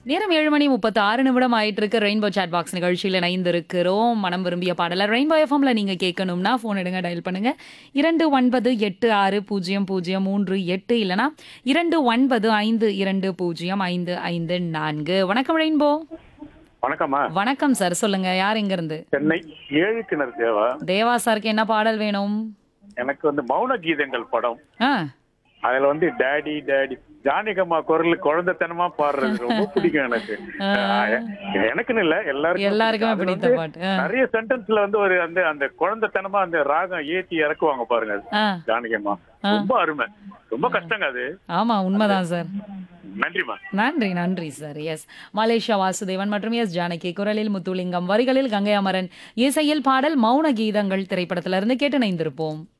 நேரம் ஏழு மணி முப்பத்தி ஆறு நிமிடம் ஆயிட்டு இருக்கு ரெயின்போ சாட் பாக்ஸ் நிகழ்ச்சியில் இணைந்திருக்கிறோம் மனம் விரும்பிய பாடல ரெயின்போ எஃப்எம்ல நீங்க கேட்கணும்னா ஃபோன் எடுங்க டயல் பண்ணுங்க இரண்டு ஒன்பது எட்டு ஆறு பூஜ்ஜியம் பூஜ்ஜியம் மூன்று எட்டு இல்லனா இரண்டு ஒன்பது ஐந்து இரண்டு பூஜ்ஜியம் ஐந்து ஐந்து நான்கு வணக்கம் ரெயின்போ வணக்கம்மா வணக்கம் சார் சொல்லுங்க யார் எங்க இருந்து சென்னை ஏழு கிணறு தேவா தேவா சாருக்கு என்ன பாடல் வேணும் எனக்கு வந்து மௌன கீதங்கள் படம் ஆ அதுல வந்து டேடி டேடி ஜானகம்மா குரல் குழந்தைத்தனமா பாடுறது ரொம்ப பிடிக்கும் எனக்கு அஹ் எனக்குன்னு இல்ல எல்லாருக்கும் எல்லாருக்குமே அதுல பிடித்த வந்து பாட்டு ஆ. நிறைய சென்டென்ஸ்ல வந்து ஒரு அந்த அந்த குழந்தைத்தனமா அந்த ராகம் ஏத்தி இறக்குவாங்க பாருங்க ஆ ஜானகம்மா ரொம்ப அருமை ரொம்ப கஷ்டங்க அது ஆமா உண்மைதான் சார் நன்றிமா நன்றி நன்றி சார் எஸ் மலேசியா வாசுதேவன் மற்றும் எஸ் ஜானகி குரலில் முத்துலிங்கம் வரிகளில் கங்கை அமரன் இசையில் பாடல் மௌன கீதங்கள் திரைப்படத்திலிருந்து கேட்டு இணைந்திருப்போம்